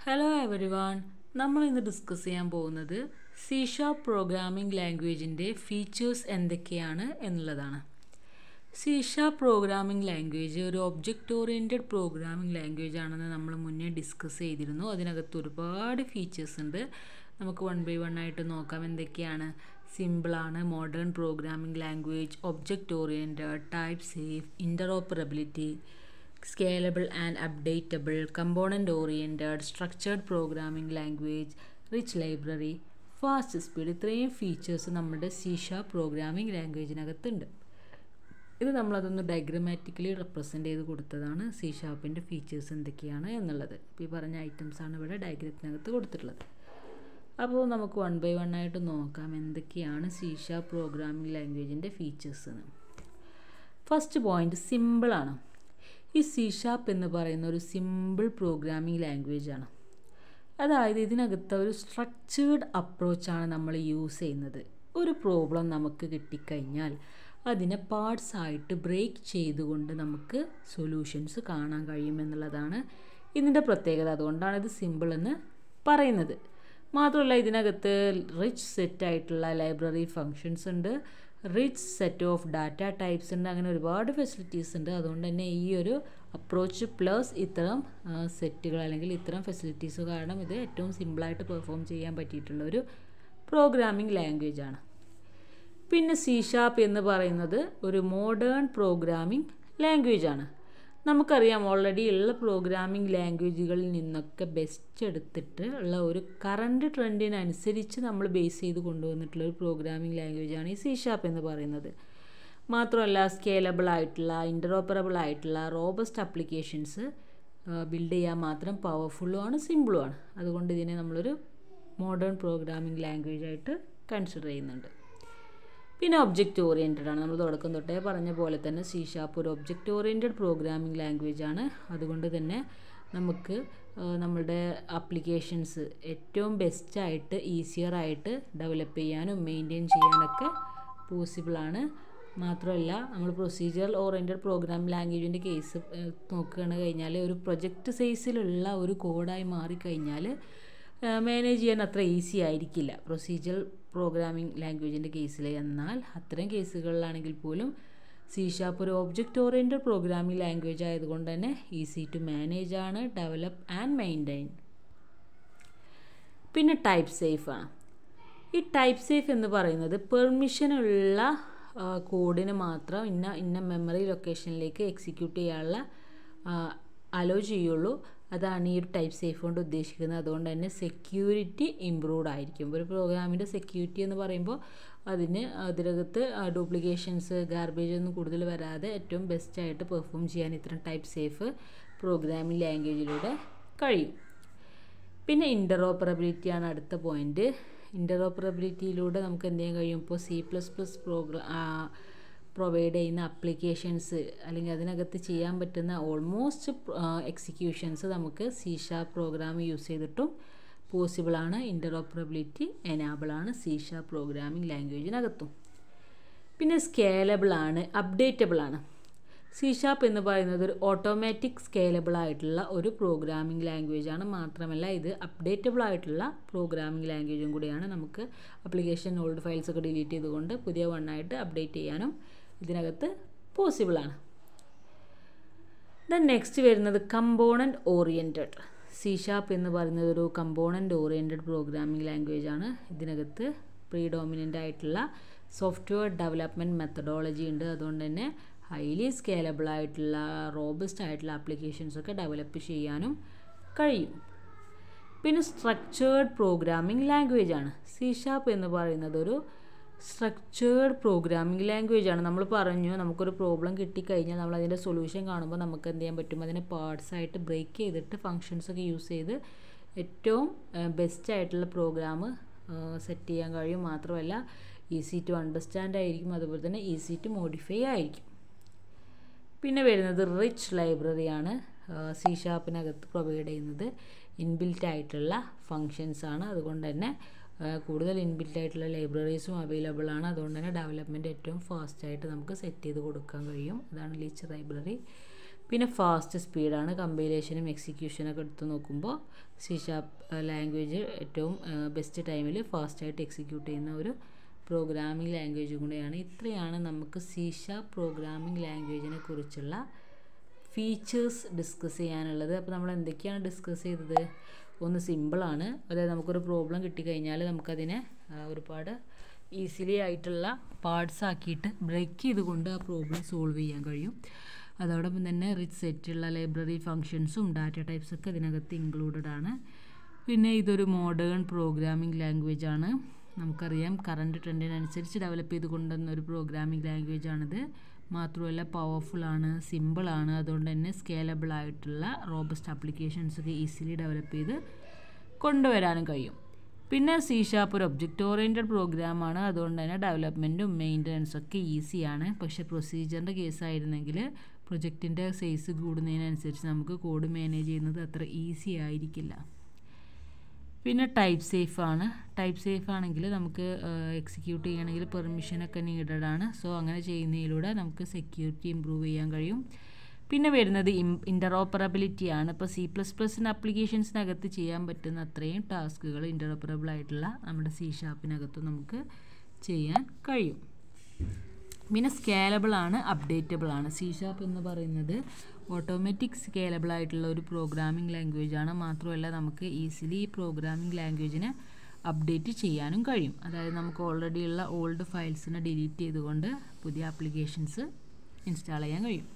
hello every one നമ്മൾ ഇന്ന് discuss ചെയ്യാൻ പോകുന്നത് സി ഷാർപ്പ് പ്രോഗ്രാമിംഗ് ലാംഗ്വേജിൻ്റെ ഫീച്ചേഴ്സ് എന്തൊക്കെയാണ് എന്നുള്ളതാണ് സി ഷാർപ്പ് പ്രോഗ്രാമിംഗ് ലാംഗ്വേജ് ഒരു ഒബ്ജക്റ്റ് ഓറിയൻറ്റഡ് പ്രോഗ്രാമിംഗ് ലാംഗ്വേജ് ആണെന്ന് നമ്മൾ മുന്നേ ഡിസ്കസ് ചെയ്തിരുന്നു അതിനകത്ത് ഒരുപാട് ഫീച്ചേഴ്സ് ഉണ്ട് നമുക്ക് വൺ ബൈ വൺ ആയിട്ട് നോക്കാം എന്തൊക്കെയാണ് സിമ്പിളാണ് modern programming language object oriented type safe interoperability scalable and updatable component oriented structured programming language rich library fast speed ഇത്രയും ഫീച്ചേഴ്സ് നമ്മുടെ സീഷ പ്രോഗ്രാമിംഗ് ലാംഗ്വേജിനകത്തുണ്ട് ഇത് നമ്മളതൊന്ന് ഡയഗ്രമാറ്റിക്കലി റെപ്രസെൻ്റ് ചെയ്ത് കൊടുത്തതാണ് സി ഷാപ്പിൻ്റെ ഫീച്ചേഴ്സ് എന്തൊക്കെയാണ് എന്നുള്ളത് ഇപ്പോൾ ഈ പറഞ്ഞ ഐറ്റംസാണ് ഇവിടെ ഡയഗ്രത്തിനകത്ത് കൊടുത്തിട്ടുള്ളത് അപ്പോൾ നമുക്ക് വൺ ബൈ വൺ ആയിട്ട് നോക്കാം എന്തൊക്കെയാണ് സി ഷാപ്പ് പ്രോഗ്രാമിംഗ് ലാംഗ്വേജിൻ്റെ ഫീച്ചേഴ്സ് എന്ന് ഫസ്റ്റ് പോയിൻ്റ് സിമ്പിളാണ് ഈ സി ഷാപ്പ് എന്ന് പറയുന്ന ഒരു സിമ്പിൾ പ്രോഗ്രാമിംഗ് ലാംഗ്വേജ് ആണ് അതായത് ഇതിനകത്ത് ഒരു സ്ട്രക്ചേർഡ് അപ്രോച്ചാണ് നമ്മൾ യൂസ് ചെയ്യുന്നത് ഒരു പ്രോബ്ലം നമുക്ക് കിട്ടിക്കഴിഞ്ഞാൽ അതിനെ പാർട്സ് ആയിട്ട് ബ്രേക്ക് ചെയ്തുകൊണ്ട് നമുക്ക് സൊല്യൂഷൻസ് കാണാൻ കഴിയുമെന്നുള്ളതാണ് ഇതിൻ്റെ പ്രത്യേകത അതുകൊണ്ടാണ് ഇത് സിമ്പിൾ എന്ന് പറയുന്നത് മാത്രമല്ല ഇതിനകത്ത് റിച്ച് സെറ്റ് ആയിട്ടുള്ള ലൈബ്രറി ഫങ്ഷൻസ് ഉണ്ട് rich set of data types ഉണ്ട് അങ്ങനെ ഒരുപാട് ഫെസിലിറ്റീസ് ഉണ്ട് അതുകൊണ്ട് തന്നെ ഈ ഒരു അപ്രോച്ച് പ്ലസ് ഇത്തരം സെറ്റുകൾ അല്ലെങ്കിൽ ഇത്തരം ഫെസിലിറ്റീസ് കാരണം ഇത് ഏറ്റവും സിമ്പിളായിട്ട് പെർഫോം ചെയ്യാൻ പറ്റിയിട്ടുള്ള ഒരു പ്രോഗ്രാമിംഗ് ലാംഗ്വേജ് ആണ് പിന്നെ സി ഷാപ്പ് എന്ന് പറയുന്നത് ഒരു മോഡേൺ പ്രോഗ്രാമിംഗ് ലാംഗ്വേജ് ആണ് നമുക്കറിയാം ഓൾറെഡി ഉള്ള പ്രോഗ്രാമിംഗ് ലാംഗ്വേജുകളിൽ നിന്നൊക്കെ ബെസ്റ്റ് എടുത്തിട്ട് ഉള്ള ഒരു കറണ്ട് ട്രെൻഡിനനുസരിച്ച് നമ്മൾ ബേസ് ചെയ്ത് കൊണ്ടുവന്നിട്ടുള്ള ഒരു പ്രോഗ്രാമിംഗ് ലാംഗ്വേജാണ് ഈ സി ഷാപ്പ് എന്ന് പറയുന്നത് മാത്രമല്ല സ്കേലബിൾ ആയിട്ടുള്ള ഇൻ്ററോപ്പറബിൾ ആയിട്ടുള്ള റോബസ്റ്റ് അപ്ലിക്കേഷൻസ് ബിൽഡ് ചെയ്യാൻ മാത്രം പവർഫുള്ളുമാണ് സിമ്പിളുമാണ് അതുകൊണ്ട് ഇതിനെ നമ്മളൊരു മോഡേൺ പ്രോഗ്രാമിംഗ് ലാംഗ്വേജ് ആയിട്ട് കൺസിഡർ ചെയ്യുന്നുണ്ട് പിന്നെ ഒബ്ജക്റ്റ് ഓറിയൻറ്റഡ് ആണ് നമ്മൾ തുടക്കം തൊട്ടേ പറഞ്ഞ പോലെ തന്നെ സി ഷാപ്പ് ഒരു ഒബ്ജക്റ്റ് ഓറിയൻറ്റഡ് പ്രോഗ്രാമിംഗ് ലാംഗ്വേജ് ആണ് അതുകൊണ്ട് തന്നെ നമുക്ക് നമ്മളുടെ ആപ്ലിക്കേഷൻസ് ഏറ്റവും ബെസ്റ്റായിട്ട് ഈസിയർ ആയിട്ട് ഡെവലപ്പ് ചെയ്യാനും മെയിൻറ്റെയിൻ ചെയ്യാനൊക്കെ പോസിബിളാണ് മാത്രമല്ല നമ്മൾ പ്രൊസീജിയറൽ ഓറിയൻറ്റഡ് പ്രോഗ്രാം ലാംഗ്വേജിൻ്റെ കേസ് നോക്കുകയാണ് കഴിഞ്ഞാൽ ഒരു പ്രൊജക്റ്റ് സൈസിലുള്ള ഒരു കോഡായി മാറിക്കഴിഞ്ഞാൽ മാനേജ് ചെയ്യാൻ അത്ര ഈസി ആയിരിക്കില്ല പ്രൊസീജിയർ പ്രോഗ്രാമിംഗ് ലാംഗ്വേജിൻ്റെ കേസിൽ എന്നാൽ അത്തരം കേസുകളിലാണെങ്കിൽ പോലും സി ഷാപ്പ് ഒരു ഒബ്ജക്റ്റ് ഓറിയൻറ്റഡ് പ്രോഗ്രാമിംഗ് ലാംഗ്വേജ് ആയതുകൊണ്ട് തന്നെ ഈസി ടു മാനേജ് ആണ് ഡെവലപ്പ് ആൻഡ് മെയിൻറ്റെയിൻ പിന്നെ ടൈപ്പ് സേഫ് ആണ് ഈ ടൈപ്പ് സേഫ് എന്ന് പറയുന്നത് പെർമിഷനുള്ള കോഡിന് മാത്രം ഇന്ന ഇന്ന മെമ്മറി ലൊക്കേഷനിലേക്ക് എക്സിക്യൂട്ട് ചെയ്യാനുള്ള അലോ ചെയ്യുള്ളൂ അതാണ് ഈ ഒരു ടൈപ്പ് സേഫ് കൊണ്ട് ഉദ്ദേശിക്കുന്നത് അതുകൊണ്ട് തന്നെ സെക്യൂരിറ്റി ഇമ്പ്രൂവ്ഡ് ആയിരിക്കും ഒരു പ്രോഗ്രാമിൻ്റെ സെക്യൂരിറ്റി എന്ന് പറയുമ്പോൾ അതിന് അതിനകത്ത് ഡ്യൂപ്ലിക്കേഷൻസ് ഗാർബേജ് ഒന്നും കൂടുതൽ വരാതെ ഏറ്റവും ബെസ്റ്റായിട്ട് പെർഫോം ചെയ്യാൻ ഇത്തരം ടൈപ്പ് സേഫ് പ്രോഗ്രാമിംഗ് ലാംഗ്വേജിലൂടെ കഴിയും പിന്നെ ഇൻ്ററോപ്പറബിലിറ്റിയാണ് അടുത്ത പോയിൻറ്റ് ഇൻ്ററോപ്പറബിലിറ്റിയിലൂടെ നമുക്ക് എന്ത് ചെയ്യാൻ കഴിയും ഇപ്പോൾ C plus plus program provide ചെയ്യുന്ന അപ്ലിക്കേഷൻസ് അല്ലെങ്കിൽ അതിനകത്ത് ചെയ്യാൻ പറ്റുന്ന ഓൾമോസ്റ്റ് എക്സിക്യൂഷൻസ് നമുക്ക് സി ഷാപ്പ് പ്രോഗ്രാം യൂസ് ചെയ്തിട്ടും പോസിബിളാണ് ഇൻ്ററോപ്പറബിലിറ്റി എനാബിളാണ് സി ഷാപ്പ് പ്രോഗ്രാമിംഗ് ലാംഗ്വേജിനകത്തും പിന്നെ സ്കേലബിൾ ആണ് അപ്ഡേറ്റബിൾ ആണ് സി ഷാപ്പ് എന്ന് പറയുന്നത് ഒരു ഓട്ടോമാറ്റിക് സ്കേലബിൾ ആയിട്ടുള്ള ഒരു പ്രോഗ്രാമിംഗ് ലാംഗ്വേജ് ആണ് മാത്രമല്ല ഇത് അപ്ഡേറ്റബിൾ ആയിട്ടുള്ള പ്രോഗ്രാമിംഗ് ലാംഗ്വേജും കൂടിയാണ് നമുക്ക് അപ്ലിക്കേഷൻ ഓൾഡ് ഫയൽസ് ഒക്കെ ഡിലീറ്റ് ചെയ്തുകൊണ്ട് പുതിയ വണ്ണായിട്ട് അപ്ഡേറ്റ് ചെയ്യാനും ഇതിനകത്ത് പോസിബിളാണ് ദെൻ നെക്സ്റ്റ് വരുന്നത് കമ്പോണൻറ്റ് ഓറിയൻറ്റഡ് സി ഷാപ്പ് എന്ന് പറയുന്നത് ഒരു കമ്പോണൻറ്റ് ഓറിയൻറ്റഡ് പ്രോഗ്രാമിംഗ് ലാംഗ്വേജ് ആണ് ഇതിനകത്ത് പ്രീഡോമിനൻ്റ് ആയിട്ടുള്ള സോഫ്റ്റ്വെയർ ഡെവലപ്മെൻറ്റ് മെത്തഡോളജി ഉണ്ട് അതുകൊണ്ട് തന്നെ ഹൈലി സ്കേലബിൾ ആയിട്ടുള്ള റോബസ്റ്റ് ആയിട്ടുള്ള ആപ്ലിക്കേഷൻസ് ഒക്കെ ഡെവലപ്പ് ചെയ്യാനും കഴിയും പിന്നെ സ്ട്രക്ചേർഡ് പ്രോഗ്രാമിംഗ് ലാംഗ്വേജ് ആണ് സി ഷാപ്പ് എന്ന് പറയുന്നത് ഒരു സ്ട്രക്ചേർഡ് പ്രോഗ്രാമിംഗ് ലാംഗ്വേജ് ആണ് നമ്മൾ പറഞ്ഞു നമുക്കൊരു പ്രോബ്ലം കിട്ടിക്കഴിഞ്ഞാൽ നമ്മൾ അതിൻ്റെ സൊല്യൂഷൻ കാണുമ്പോൾ നമുക്ക് എന്ത് ചെയ്യാൻ പറ്റും അതിനെ പാർട്സ് ആയിട്ട് ബ്രേക്ക് ചെയ്തിട്ട് ഫങ്ഷൻസ് ഒക്കെ യൂസ് ചെയ്ത് ഏറ്റവും ബെസ്റ്റ് ആയിട്ടുള്ള പ്രോഗ്രാം സെറ്റ് ചെയ്യാൻ കഴിയും മാത്രമല്ല ഈസി ടു അണ്ടർസ്റ്റാൻഡ് ആയിരിക്കും അതുപോലെ തന്നെ ഈസി ടു മോഡിഫൈ ആയിരിക്കും പിന്നെ വരുന്നത് റിച്ച് ലൈബ്രറിയാണ് സി ഷാപ്പിനകത്ത് പ്രൊവൈഡ് ചെയ്യുന്നത് ഇൻബിൽറ്റ് ആയിട്ടുള്ള ഫങ്ഷൻസ് ആണ് അതുകൊണ്ട് തന്നെ കൂടുതൽ ഇൻബിൽറ്റ് ആയിട്ടുള്ള ലൈബ്രറീസും അവൈലബിൾ ആണ് അതുകൊണ്ട് തന്നെ ഡെവലപ്മെൻറ്റ് ഏറ്റവും ഫാസ്റ്റായിട്ട് നമുക്ക് സെറ്റ് ചെയ്ത് കൊടുക്കാൻ കഴിയും അതാണ് ലീച്ച് ലൈബ്രറി പിന്നെ ഫാസ്റ്റ് സ്പീഡാണ് കമ്പൈലേഷനും എക്സിക്യൂഷനൊക്കെ എടുത്ത് നോക്കുമ്പോൾ സി ഷാപ്പ് ലാംഗ്വേജ് ഏറ്റവും ബെസ്റ്റ് ടൈമിൽ ഫാസ്റ്റായിട്ട് എക്സിക്യൂട്ട് ചെയ്യുന്ന ഒരു പ്രോഗ്രാമിംഗ് ലാംഗ്വേജ് കൂടെയാണ് ഇത്രയാണ് നമുക്ക് സി ഷാപ്പ് പ്രോഗ്രാമിംഗ് ലാംഗ്വേജിനെ കുറിച്ചുള്ള ഫീച്ചേഴ്സ് ഡിസ്കസ് ചെയ്യാനുള്ളത് അപ്പോൾ നമ്മൾ എന്തൊക്കെയാണ് ഡിസ്കസ് ചെയ്തത് ഒന്ന് സിമ്പിളാണ് അതായത് നമുക്കൊരു പ്രോബ്ലം കിട്ടിക്കഴിഞ്ഞാൽ നമുക്കതിനെ ഒരുപാട് ഈസിലി ആയിട്ടുള്ള പാർട്സ് ആക്കിയിട്ട് ബ്രേക്ക് ചെയ്തുകൊണ്ട് ആ പ്രോബ്ലം സോൾവ് ചെയ്യാൻ കഴിയും അതോടൊപ്പം തന്നെ റിച്ച് സെറ്റുള്ള ലൈബ്രറി ഫങ്ഷൻസും ഡാറ്റ ടൈപ്സൊക്കെ ഇതിനകത്ത് ഇൻക്ലൂഡഡ് ആണ് പിന്നെ ഇതൊരു മോഡേൺ പ്രോഗ്രാമിംഗ് ലാംഗ്വേജ് ആണ് നമുക്കറിയാം കറണ്ട് ട്രെൻഡിനനുസരിച്ച് ഡെവലപ്പ് ചെയ്ത് കൊണ്ടുവന്ന ഒരു പ്രോഗ്രാമിംഗ് ലാംഗ്വേജ് ആണിത് മാത്രമല്ല പവർഫുള്ളാണ് സിമ്പിളാണ് അതുകൊണ്ട് തന്നെ സ്കേലബിൾ ആയിട്ടുള്ള റോബസ്റ്റ് ആപ്ലിക്കേഷൻസൊക്കെ ഈസിലി ഡെവലപ്പ് ചെയ്ത് കൊണ്ടുവരാനും കഴിയും പിന്നെ സി ഷാപ്പ് ഒരു ഒബ്ജക്റ്റ് ഓറിയൻറ്റഡ് പ്രോഗ്രാമാണ് അതുകൊണ്ട് തന്നെ ഡെവലപ്മെൻറ്റും മെയിൻ്റനൻസും ഒക്കെ ഈസിയാണ് പക്ഷേ പ്രൊസീജിയറിൻ്റെ കേസായിരുന്നെങ്കിൽ പ്രൊജക്റ്റിൻ്റെ സൈസ് കൂടുന്നതിനനുസരിച്ച് നമുക്ക് കോഡ് മാനേജ് ചെയ്യുന്നത് അത്ര ഈസി ആയിരിക്കില്ല പിന്നെ ടൈപ്പ് സേഫ് ആണ് ടൈപ്പ് സേഫ് ആണെങ്കിൽ നമുക്ക് എക്സിക്യൂട്ട് ചെയ്യണമെങ്കിൽ പെർമിഷനൊക്കെ നീഡഡ് ആണ് സോ അങ്ങനെ ചെയ്യുന്നതിലൂടെ നമുക്ക് സെക്യൂരിറ്റി ഇമ്പ്രൂവ് ചെയ്യാൻ കഴിയും പിന്നെ വരുന്നത് ഇം ഇൻ്ററോപ്പറബിലിറ്റി ആണ് ഇപ്പോൾ സി പ്ലസ് പ്ലസിന് അപ്ലിക്കേഷൻസിനകത്ത് ചെയ്യാൻ പറ്റുന്ന അത്രയും ടാസ്കുകൾ ഇൻ്ററോപ്പറബിൾ ആയിട്ടുള്ള നമ്മുടെ സി ഷാപ്പിനകത്ത് നമുക്ക് ചെയ്യാൻ കഴിയും പിന്നെ സ്കേലബിൾ ആണ് അപ്ഡേറ്റബിൾ ആണ് സി ഷാപ്പ് എന്ന് പറയുന്നത് ഓട്ടോമാറ്റിക് സ്കേലബിൾ ആയിട്ടുള്ള ഒരു പ്രോഗ്രാമിംഗ് ലാംഗ്വേജ് ആണ് മാത്രമല്ല നമുക്ക് ഈസിലി ഈ പ്രോഗ്രാമിംഗ് ലാംഗ്വേജിനെ അപ്ഡേറ്റ് ചെയ്യാനും കഴിയും അതായത് നമുക്ക് ഓൾറെഡി ഉള്ള ഓൾഡ് ഫയൽസിനെ ഡിലീറ്റ് ചെയ്തുകൊണ്ട് പുതിയ ആപ്ലിക്കേഷൻസ് ഇൻസ്റ്റാൾ ചെയ്യാൻ കഴിയും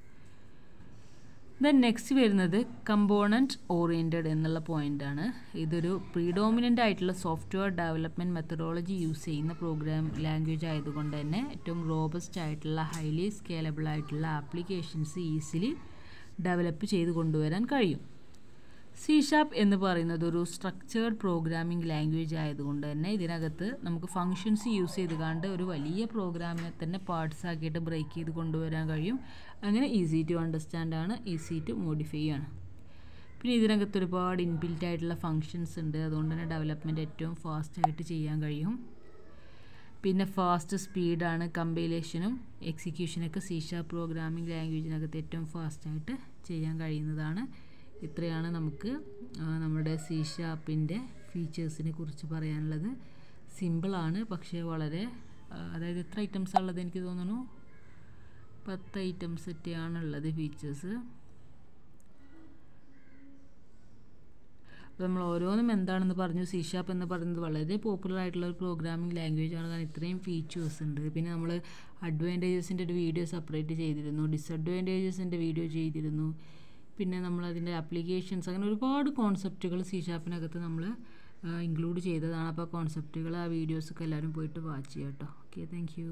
ദെൻ നെക്സ്റ്റ് വരുന്നത് കമ്പോണൻറ്റ് ഓറിയൻറ്റഡ് എന്നുള്ള പോയിൻ്റാണ് ഇതൊരു പ്രീഡോമിനൻ്റ് ആയിട്ടുള്ള സോഫ്റ്റ്വെയർ ഡെവലപ്മെൻറ്റ് മെത്തഡോളജി യൂസ് ചെയ്യുന്ന പ്രോഗ്രാം ലാംഗ്വേജ് ആയതുകൊണ്ട് തന്നെ ഏറ്റവും റോബസ്റ്റ് ആയിട്ടുള്ള ഹൈലി സ്കേലബിൾ ആയിട്ടുള്ള ആപ്ലിക്കേഷൻസ് ഈസിലി ഡെവലപ്പ് ചെയ്ത് കൊണ്ടുവരാൻ കഴിയും സി ഷാപ്പ് എന്ന് പറയുന്നത് ഒരു സ്ട്രക്ചേർഡ് പ്രോഗ്രാമിംഗ് ലാംഗ്വേജ് ആയതുകൊണ്ട് തന്നെ ഇതിനകത്ത് നമുക്ക് ഫങ്ഷൻസ് യൂസ് ചെയ്ത് കണ്ട് ഒരു വലിയ പ്രോഗ്രാമിനെ തന്നെ പാർട്സ് ആക്കിയിട്ട് ബ്രേക്ക് ചെയ്ത് കൊണ്ടുവരാൻ കഴിയും അങ്ങനെ ഈസി ടു അണ്ടർസ്റ്റാൻഡ് ആണ് ഈസി ടു മോഡിഫൈ ആണ് പിന്നെ ഇതിനകത്ത് ഒരുപാട് ഇൻബിൽറ്റ് ആയിട്ടുള്ള ഫങ്ഷൻസ് ഉണ്ട് അതുകൊണ്ട് തന്നെ ഡെവലപ്മെൻറ്റ് ഏറ്റവും ഫാസ്റ്റായിട്ട് ചെയ്യാൻ കഴിയും പിന്നെ ഫാസ്റ്റ് സ്പീഡാണ് കമ്പൈലേഷനും എക്സിക്യൂഷനൊക്കെ സി ഷാപ്പ് പ്രോഗ്രാമിംഗ് ലാംഗ്വേജിനകത്ത് ഏറ്റവും ഫാസ്റ്റായിട്ട് ചെയ്യാൻ കഴിയുന്നതാണ് ഇത്രയാണ് നമുക്ക് നമ്മുടെ സി ഷാപ്പിൻ്റെ ഫീച്ചേഴ്സിനെ കുറിച്ച് പറയാനുള്ളത് സിമ്പിളാണ് പക്ഷേ വളരെ അതായത് എത്ര ഐറ്റംസ് ഉള്ളത് എനിക്ക് തോന്നുന്നു പത്ത് ഐറ്റംസ് ഒക്കെയാണ് ഉള്ളത് ഫീച്ചേഴ്സ് അപ്പോൾ നമ്മൾ ഓരോന്നും എന്താണെന്ന് പറഞ്ഞു സി ഷാപ്പ് എന്ന് പറയുന്നത് വളരെ പോപ്പുലർ ആയിട്ടുള്ള ഒരു പ്രോഗ്രാമിംഗ് ലാംഗ്വേജ് ആണ് കാരണം ഇത്രയും ഫീച്ചേഴ്സ് ഉണ്ട് പിന്നെ നമ്മൾ അഡ്വാൻറ്റേജസിൻ്റെ ഒരു വീഡിയോ സെപ്പറേറ്റ് ചെയ്തിരുന്നു ഡിസഡ്വാൻറ്റേജസിൻ്റെ വീഡിയോ ചെയ്തിരുന്നു പിന്നെ നമ്മൾ അതിൻ്റെ ആപ്ലിക്കേഷൻസ് അങ്ങനെ ഒരുപാട് കോൺസെപ്റ്റുകൾ സി ഷാപ്പിനകത്ത് നമ്മൾ ഇൻക്ലൂഡ് ചെയ്തതാണ് അപ്പോൾ കോൺസെപ്റ്റുകൾ ആ വീഡിയോസൊക്കെ എല്ലാവരും പോയിട്ട് വാച്ച് ചെയ്യാം കേട്ടോ ഓക്കെ താങ്ക്